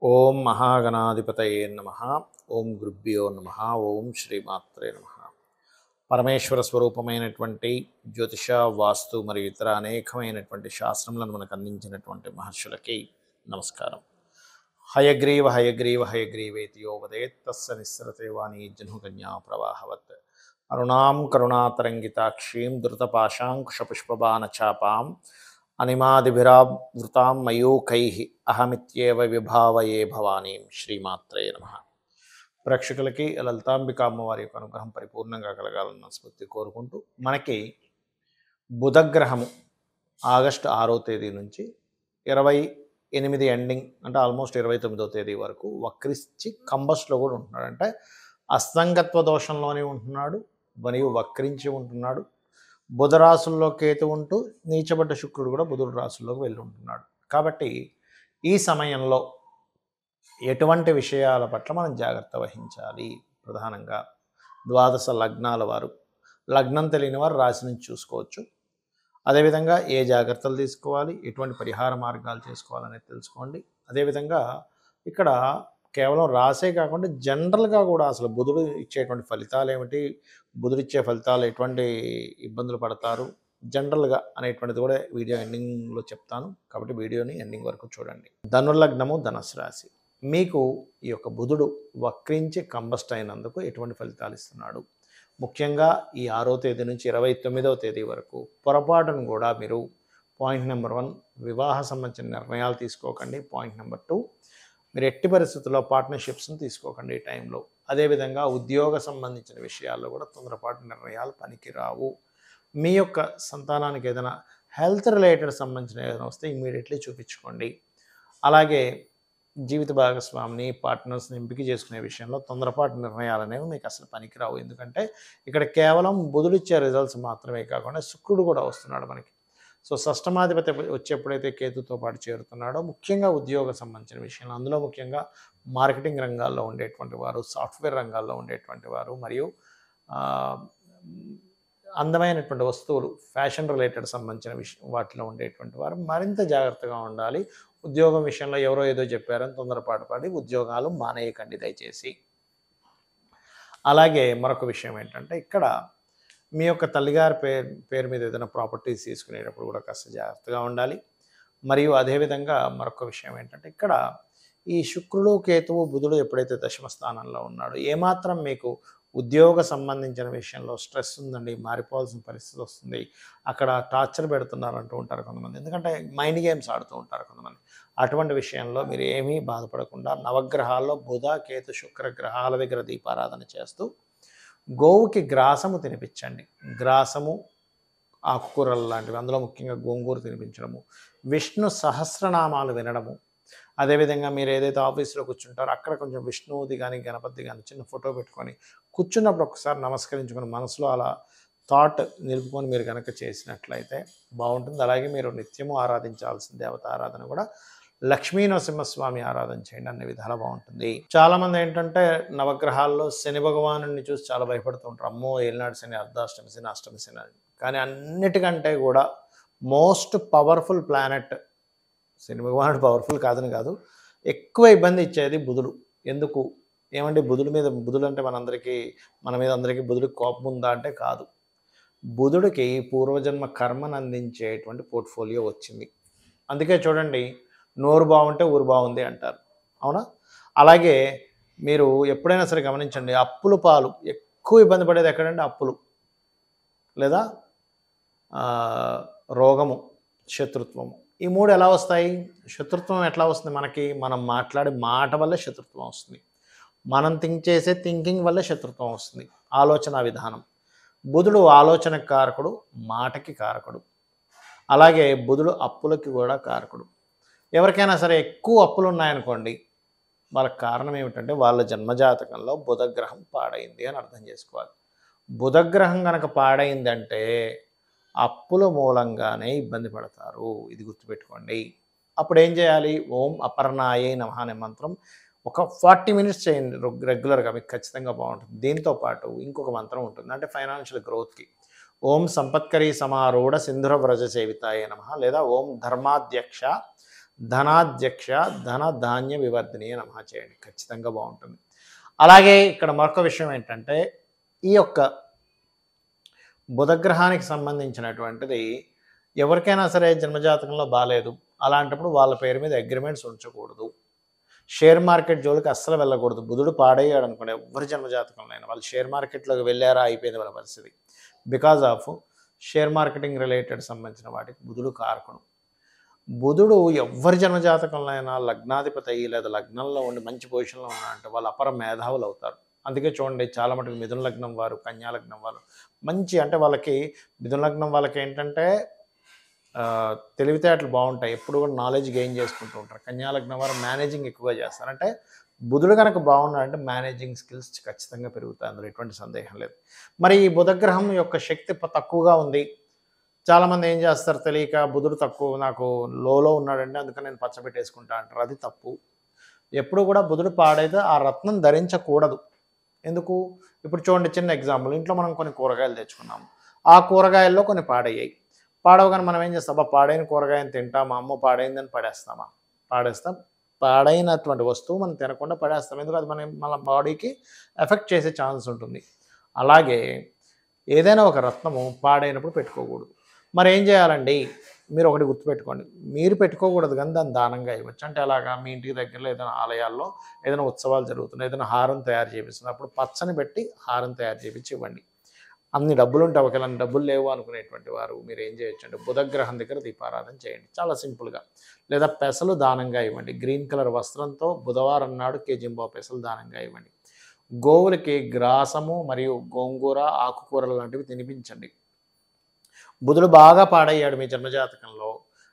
ఓం మహాగణాధిపతయే నమ ఓం గురుభ్యో నమ ఓం శ్రీమాత్రే నమ పరమేశ్వర స్వరూపమైనటువంటి జ్యోతిష వాస్తు మరియు ఇతర అనేకమైనటువంటి శాస్త్రములను మనకు అందించినటువంటి మహర్షులకి నమస్కారం హయగ్రీవ హయగ్రీవ హయగ్రీవేతి యోవదేత్ తస్స నిస్సరతే వాణి జనుకన్యా ప్రవాహవత్ అరుణాం కరుణాతరంగితాక్షీం ధృతపాశాంకుశపుష్పబాణచాపాం అనిమాదిభిరావృతాం మయూకై అహమిత్యేవ విభావయే భవానీం శ్రీమాత్రే నమ ప్రేక్షకులకి లలితాంబిక అమ్మవారి యొక్క అనుగ్రహం పరిపూర్ణంగా కలగాలన్న స్ఫూర్తి కోరుకుంటూ మనకి బుధగ్రహము ఆగస్టు ఆరో తేదీ నుంచి ఇరవై ఎనిమిది ఎండింగ్ అంటే ఆల్మోస్ట్ ఇరవై తొమ్మిదో తేదీ వరకు వక్రించి కంబస్లో కూడా ఉంటున్నాడు అంటే అస్తంగత్వ దోషంలోనే ఉంటున్నాడు మరియు వక్రించి ఉంటున్నాడు బుధ రాసుల్లో కేతు ఉంటూ నీచబడ్డ శుక్రుడు కూడా బుధుడు రాసుల్లోకి వెళ్ళి ఉంటున్నాడు కాబట్టి ఈ సమయంలో ఎటువంటి విషయాల పట్ల మనం జాగ్రత్త వహించాలి ప్రధానంగా ద్వాదశ లగ్నాల వారు లగ్నం తెలియని వారు రాశి నుంచి చూసుకోవచ్చు అదేవిధంగా ఏ జాగ్రత్తలు తీసుకోవాలి ఎటువంటి పరిహార మార్గాలు చేసుకోవాలనేది తెలుసుకోండి అదేవిధంగా ఇక్కడ కేవలం రాసే కాకుండా జనరల్గా కూడా అసలు బుధుడు ఇచ్చేటువంటి ఫలితాలు ఏమిటి బుధుడు ఇచ్చే ఫలితాలు ఎటువంటి ఇబ్బందులు పడతారు జనరల్గా అనేటువంటిది కూడా వీడియో ఎండింగ్లో చెప్తాను కాబట్టి వీడియోని ఎండింగ్ వరకు చూడండి ధనుర్లగ్నము ధనస్సు రాశి మీకు ఈ యొక్క బుధుడు వక్రించి కంబస్ట్ అయినందుకు ఎటువంటి ఫలితాలు ఇస్తున్నాడు ముఖ్యంగా ఈ ఆరో తేదీ నుంచి ఇరవై తొమ్మిదవ తేదీ వరకు పొరపాటును కూడా మీరు పాయింట్ నెంబర్ వన్ వివాహ సంబంధించిన నిర్ణయాలు తీసుకోకండి పాయింట్ నెంబర్ టూ మీరు ఎట్టి పరిస్థితుల్లో పార్ట్నర్షిప్స్ని తీసుకోకండి ఈ టైంలో అదేవిధంగా ఉద్యోగ సంబంధించిన విషయాల్లో కూడా తొందరపాటు నిర్ణయాలు పనికిరావు మీ యొక్క సంతానానికి ఏదైనా హెల్త్ రిలేటెడ్ సంబంధించిన ఏదైనా వస్తే ఇమీడియట్లీ చూపించుకోండి అలాగే జీవిత భాగస్వామిని పార్ట్నర్స్ని ఎంపిక చేసుకునే విషయంలో తొందరపాటు నిర్ణయాలు అనేవి మీకు అసలు పనికిరావు ఎందుకంటే ఇక్కడ కేవలం బుధుడిచ్చే రిజల్ట్స్ మాత్రమే కాకుండా శుక్రుడు కూడా వస్తున్నాడు మనకి సో షష్టమాధిపతి వచ్చేప్పుడైతే కేతుతో పాటు చేరుతున్నాడో ముఖ్యంగా ఉద్యోగ సంబంధించిన విషయంలో అందులో ముఖ్యంగా మార్కెటింగ్ రంగాల్లో ఉండేటువంటి వారు సాఫ్ట్వేర్ రంగాల్లో ఉండేటువంటి వారు మరియు ఆ, అందమైనటువంటి వస్తువులు ఫ్యాషన్ రిలేటెడ్ సంబంధించిన విషయం వాటిలో ఉండేటువంటి వారు మరింత జాగ్రత్తగా ఉండాలి ఉద్యోగం విషయంలో ఎవరో ఏదో చెప్పారని తొందరపాటు పడి ఉద్యోగాలు మానేయకండి దయచేసి అలాగే మరొక విషయం ఏంటంటే ఇక్కడ మీ యొక్క తల్లిగారి పేరు పేరు మీద ఏదైనా ప్రాపర్టీస్ తీసుకునేటప్పుడు కూడా కాస్త జాగ్రత్తగా ఉండాలి మరియు అదేవిధంగా మరొక విషయం ఏంటంటే ఇక్కడ ఈ శుక్రుడు కేతువు బుధుడు ఎప్పుడైతే దశమ స్థానంలో ఉన్నాడో ఏమాత్రం మీకు ఉద్యోగ సంబంధించిన విషయంలో స్ట్రెస్ ఉందండి మారిపోవాల్సిన పరిస్థితి వస్తుంది అక్కడ టార్చర్ పెడుతున్నారు అంటూ ఉంటారు కొంతమంది ఎందుకంటే మైండ్ గేమ్స్ ఆడుతూ ఉంటారు కొంతమంది అటువంటి విషయంలో మీరు ఏమీ బాధపడకుండా నవగ్రహాల్లో బుధ కేతు శుక్ర గ్రహాల దగ్గర దీపారాధన చేస్తూ గోవుకి గ్రాసము తినిపించండి గ్రాసము ఆకుకూరలు లాంటివి అందులో ముఖ్యంగా గోంగూర తినిపించడము విష్ణు సహస్రనామాలు వినడము అదేవిధంగా మీరు ఏదైతే ఆఫీస్లో కూర్చుంటారో అక్కడ కొంచెం విష్ణువుది కానీ గణపతి కానీ చిన్న ఫోటో పెట్టుకొని కూర్చున్నప్పుడు ఒకసారి నమస్కరించుకొని మనసులో అలా థాట్ నిలుపుకొని మీరు కనుక చేసినట్లయితే బాగుంటుంది అలాగే మీరు నిత్యము ఆరాధించాల్సిన దేవత ఆరాధన కూడా లక్ష్మీ నరసింహస్వామి ఆరాధన చేయండి అనే విధాలు బాగుంటుంది చాలా మంది ఏంటంటే నవగ్రహాల్లో శని భగవాను చూసి చాలా భయపడుతూ ఉంటారు అమ్మో ఏలినాడు శని అర్ధాష్టమి శని అష్టమి శని అని కానీ అన్నిటికంటే కూడా మోస్ట్ పవర్ఫుల్ ప్లానెట్ శని భగవానుడు పవర్ఫుల్ కాదని కాదు ఎక్కువ ఇబ్బంది ఇచ్చేది బుధుడు ఎందుకు ఏమంటే బుధుడి మీద బుధుడు అంటే మనందరికీ మన మీద అందరికీ బుధుడికి కోపం ఉందా అంటే కాదు బుధుడికి పూర్వజన్మ కర్మను అందించేటువంటి పోర్ట్ఫోలియో వచ్చింది అందుకే చూడండి నోరు బాగుంటే ఊరు బాగుంది అంటారు అవునా అలాగే మీరు ఎప్పుడైనా సరే గమనించండి అప్పులు పాలు ఎక్కువ ఇబ్బంది పడేది ఎక్కడంటే అప్పులు లేదా ఆ, రోగము శత్రుత్వము ఈ మూడు ఎలా వస్తాయి శత్రుత్వం ఎట్లా వస్తుంది మనకి మనం మాట్లాడే మాట వల్లే శత్రుత్వం వస్తుంది మనం థింక్ చేసే థింకింగ్ వల్లే శత్రుత్వం వస్తుంది ఆలోచన విధానం బుధుడు ఆలోచన కారకుడు మాటకి కారకుడు అలాగే బుధుడు అప్పులకి కూడా కారకుడు ఎవరికైనా సరే ఎక్కువ అప్పులు ఉన్నాయనుకోండి వాళ్ళకి కారణం ఏమిటంటే వాళ్ళ జన్మజాతకంలో బుధగ్రహం పాడైంది అని అర్థం చేసుకోవాలి బుధగ్రహం కనుక పాడైందంటే అప్పుల మూలంగానే ఇబ్బంది పడతారు ఇది గుర్తుపెట్టుకోండి అప్పుడు ఏం చేయాలి ఓం అపర్ణాయే నమః అనే మంత్రం ఒక ఫార్టీ మినిట్స్ చేయండి రెగ్- రెగ్యులర్గా మీకు ఖచ్చితంగా బాగుంటుంది దీంతో పాటు ఇంకొక మంత్రం ఉంటుంది అంటే ఫైనాన్షియల్ గ్రోత్కి ఓం సంపత్కరీ సమారూఢ సింధుర వ్రజ సేవితాయ నమ లేదా ఓం ధర్మాధ్యక్ష ధనాధ్యక్ష ధన ధాన్య వివర్ధిని నమ చేయండి ఖచ్చితంగా బాగుంటుంది అలాగే ఇక్కడ మరొక విషయం ఏంటంటే ఈ యొక్క బుధగ్రహానికి సంబంధించినటువంటిది ఎవరికైనా సరే జన్మజాతకంలో బాగాలేదు అలాంటప్పుడు వాళ్ళ పేరు మీద అగ్రిమెంట్స్ ఉంచకూడదు షేర్ మార్కెట్ జోలికి అస్సలు వెళ్ళకూడదు బుధుడు పాడయ్యాడు అనుకోండి ఎవరి జన్మజాతకంలో అయినా వాళ్ళు షేర్ మార్కెట్లోకి వెళ్ళారా అయిపోయింది వాళ్ళ పరిస్థితి because of share marketing related సంబంధించిన వాటికి బుధుడు కారకుడు బుధుడు ఎవరి జన్మజాతకంలో అయినా లగ్నాధిపతి అయ్యి లేదా లగ్నంలో ఉండి మంచి పొజిషన్లో ఉన్నారంటే వాళ్ళు అపర మేధావులు అవుతారు అందుకే చూడండి చాలా మటుకు మిథున లగ్నం వారు కన్యా లగ్నం వారు మంచి అంటే వాళ్ళకి మిథున లగ్నం వాళ్ళకి ఏంటంటే ఆ, తెలివితేటలు బాగుంటాయి ఎప్పుడు కూడా నాలెడ్జ్ గెయిన్ చేసుకుంటూ ఉంటారు కన్యా లగ్నం వారు మేనేజింగ్ ఎక్కువగా చేస్తారు అంటే బుధుడు కనుక బాగున్నాడంటే మేనేజింగ్ స్కిల్స్ ఖచ్చితంగా పెరుగుతాయి అందులో ఎటువంటి సందేహం లేదు మరి ఈ బుధగ్రహం యొక్క శక్తి ప- తక్కువగా ఉంది చాలామంది ఏం చేస్తారు తెలియక బుధుడు తక్కువ నాకు లోలో ఉన్నాడంటే అందుకని నేను పచ్చబెట్టేసుకుంటా అంటారు అది తప్పు ఎప్పుడు కూడా బుధుడు పాడైతే ఆ రత్నం ధరించకూడదు ఎందుకు ఇప్పుడు చూడండి చిన్న ఎగ్జాంపుల్ ఇంట్లో మనం కొన్ని కూరగాయలు తెచ్చుకున్నాము ఆ కూరగాయల్లో కొన్ని పాడయ్యాయి పాడవగానే మనం ఏం చేస్తాం "అబ్బా, పాడైన కూరగాయని తింటామా అమ్మ పాడైందని పడేస్తామా పాడేస్తాం పాడైనటువంటి వస్తువు మనం తినకుండా పడేస్తాం ఎందుకు అది మన మన బాడీకి ఎఫెక్ట్ చేసే ఛాన్స్ ఉంటుంది అలాగే ఏదైనా ఒక రత్నము పాడైనప్పుడు పెట్టుకోకూడదు మరి ఏం చేయాలండి మీరు ఒకటి గుర్తుపెట్టుకోండి మీరు పెట్టుకోకూడదు కానీ దాన్ని దానంగా ఇవ్వచ్చు అంటే అలాగా మీ ఇంటికి దగ్గరలో ఏదైనా ఆలయాల్లో ఏదైనా ఉత్సవాలు జరుగుతున్నాయి ఏదైనా హారం తయారు చేపిస్తుంది అప్పుడు పచ్చని పెట్టి హారం తయారు చేపించి ఇవ్వండి అన్ని డబ్బులు ఉంటే ఒకవేళ అన్ని డబ్బులు లేవు అనుకునేటువంటి వారు మీరు ఏం చేయొచ్చు అంటే బుధగ్రహం దగ్గర దీపారాధన చేయండి చాలా సింపుల్గా లేదా పెసలు దానంగా ఇవ్వండి గ్రీన్ కలర్ వస్త్రంతో బుధవారం నాడు కేజింబా పెసలు దానంగా ఇవ్వండి గోవులకి గ్రాసము మరియు గోంగూర ఆకుకూరలు లాంటివి తినిపించండి బుధుడు బాగా పాడయ్యాడు మీ జన్మజాతకంలో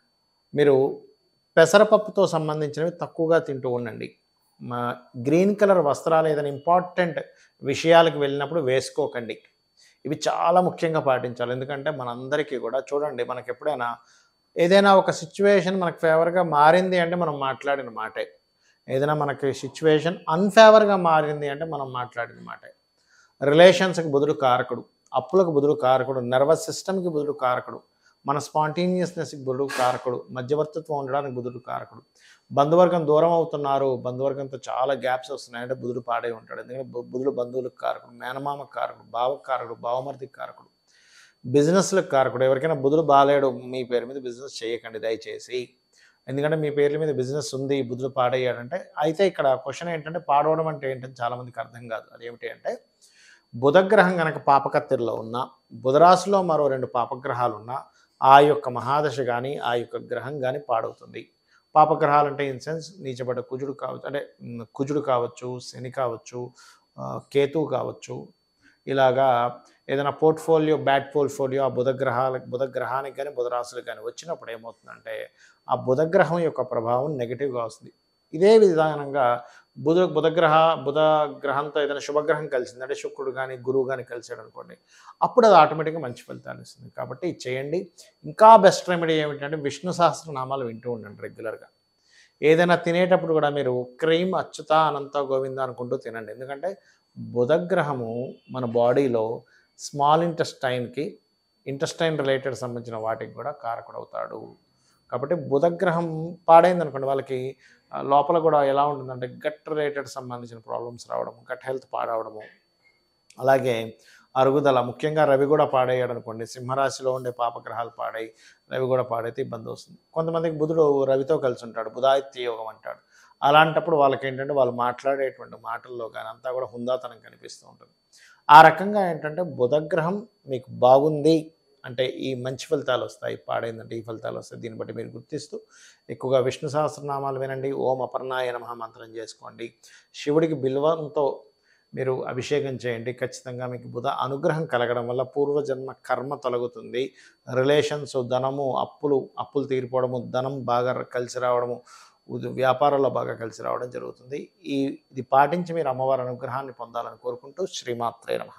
మీరు పెసరపప్పుతో సంబంధించినవి తక్కువగా తింటూ ఉండండి మా గ్రీన్ కలర్ వస్త్రాలు ఏదైనా ఇంపార్టెంట్ విషయాలకు వెళ్ళినప్పుడు వేసుకోకండి ఇవి చాలా ముఖ్యంగా పాటించాలి ఎందుకంటే మనందరికీ కూడా చూడండి మనకి ఎప్పుడైనా ఏదైనా ఒక సిచ్యువేషన్ మనకు ఫేవర్గా మారింది అంటే మనం మాట్లాడిన మాటే ఏదైనా మనకి సిచ్యువేషన్ అన్ఫేవర్గా మారింది అంటే మనం మాట్లాడిన మాటే రిలేషన్స్కి బుధుడు కారకుడు అప్పులకు బుధుడు కారకుడు నర్వస్ సిస్టమ్కి బుధుడు కారకుడు మన స్పాంటేనియస్నెస్కి బుధుడు కారకుడు మధ్యవర్తిత్వం ఉండడానికి బుధుడు కారకుడు బంధువర్గం దూరం అవుతున్నారు బంధువర్గంతో చాలా గ్యాప్స్ వస్తున్నాయంటే బుధుడు పాడై ఉంటాడు ఎందుకంటే బు- బుధుడు బంధువులకు కారకుడు మేనమామకు కారకుడు బావకు కారకుడు బావమరిదికి కారకుడు బిజినెస్లకు కారకుడు ఎవరికైనా బుధుడు బాలేడు మీ పేరు మీద బిజినెస్ చేయకండి దయచేసి ఎందుకంటే మీ పేర్ల మీద బిజినెస్ ఉంది బుధుడు పాడయ్యాడంటే అయితే ఇక్కడ క్వశ్చన్ ఏంటంటే పాడవడం అంటే ఏంటని చాలామందికి అర్థం కాదు అదేమిటి అంటే బుధగ్రహం కనుక పాపకత్తిరిలో ఉన్న బుధరాశిలో మరో రెండు పాపగ్రహాలు ఉన్నా ఆ యొక్క మహాదశ కానీ ఆ యొక్క గ్రహం కానీ పాడవుతుంది పాపగ్రహాలు అంటే ఇన్ సెన్స్ నీచబడ్డ కుజుడు కావచ్చు అంటే మ్, కుజుడు కావచ్చు శని కావచ్చు ఆ, కేతువు కావచ్చు ఇలాగా ఏదైనా పోర్ట్ఫోలియో బ్యాడ్ పోర్ట్ఫోలియో ఆ బుధగ్రహాలకు బుధగ్రహానికి కానీ బుధరాశులకు కానీ వచ్చినప్పుడు ఏమవుతుందంటే ఆ బుధగ్రహం యొక్క ప్రభావం నెగిటివ్గా వస్తుంది ఇదే విధానంగా బుధ బుధగ్రహ బుధ గ్రహంతో ఏదైనా శుభగ్రహం కలిసింది అంటే శుక్రుడు కానీ గురువు కానీ కలిసాడు అనుకోండి అప్పుడు అది ఆటోమేటిక్గా మంచి ఫలితాలు ఇస్తుంది కాబట్టి ఇది చేయండి ఇంకా బెస్ట్ రెమెడీ ఏమిటంటే విష్ణు సహస్రనామాలు వింటూ ఉండండి రెగ్యులర్గా ఏదైనా తినేటప్పుడు కూడా మీరు క్రీమ్ అచ్యుత అనంత గోవింద అనుకుంటూ తినండి ఎందుకంటే బుధగ్రహము మన బాడీలో స్మాల్ ఇంటెస్టైన్కి ఇంటెస్టైన్ రిలేటెడ్ సంబంధించిన వాటికి కూడా కారకుడవుతాడు కాబట్టి బుధగ్రహం పాడైంది అనుకోండి వాళ్ళకి ఆ, లోపల కూడా ఎలా ఉంటుందంటే గట్ రిలేటెడ్ సంబంధించిన ప్రాబ్లమ్స్ రావడము గట్ హెల్త్ పాడవడము అలాగే అరుగుదల ముఖ్యంగా రవి కూడా పాడయ్యాడు అనుకోండి సింహరాశిలో ఉండే పాపగ్రహాలు పాడై రవి కూడా పాడైతే ఇబ్బంది వస్తుంది కొంతమందికి బుధుడు రవితో కలిసి ఉంటాడు బుధాయిత్య యోగం అంటాడు అలాంటప్పుడు వాళ్ళకి ఏంటంటే వాళ్ళు మాట్లాడేటువంటి మాటల్లో కానీ అంతా కూడా హుందాతనం కనిపిస్తూ ఉంటుంది ఆ రకంగా ఏంటంటే బుధగ్రహం మీకు బాగుంది అంటే ఈ మంచి ఫలితాలు వస్తాయి పాడైందంటే ఈ ఫలితాలు వస్తాయి దీన్ని బట్టి మీరు గుర్తిస్తూ ఎక్కువగా విష్ణు సహస్రనామాలు వినండి ఓం అపర్ణాయ నమః మంత్రం చేసుకోండి శివుడికి బిల్వంతో మీరు అభిషేకం చేయండి ఖచ్చితంగా మీకు బుధ అనుగ్రహం కలగడం వల్ల పూర్వజన్మ కర్మ తొలగుతుంది రిలేషన్స్ ధనము అప్పులు అప్పులు తీరిపోవడము ధనం బాగా కలిసి రావడము ఉద- వ్యాపారాల్లో బాగా కలిసి రావడం జరుగుతుంది ఈ ఇది పాటించి మీరు అమ్మవారి అనుగ్రహాన్ని పొందాలని కోరుకుంటూ శ్రీమాత్రే నమ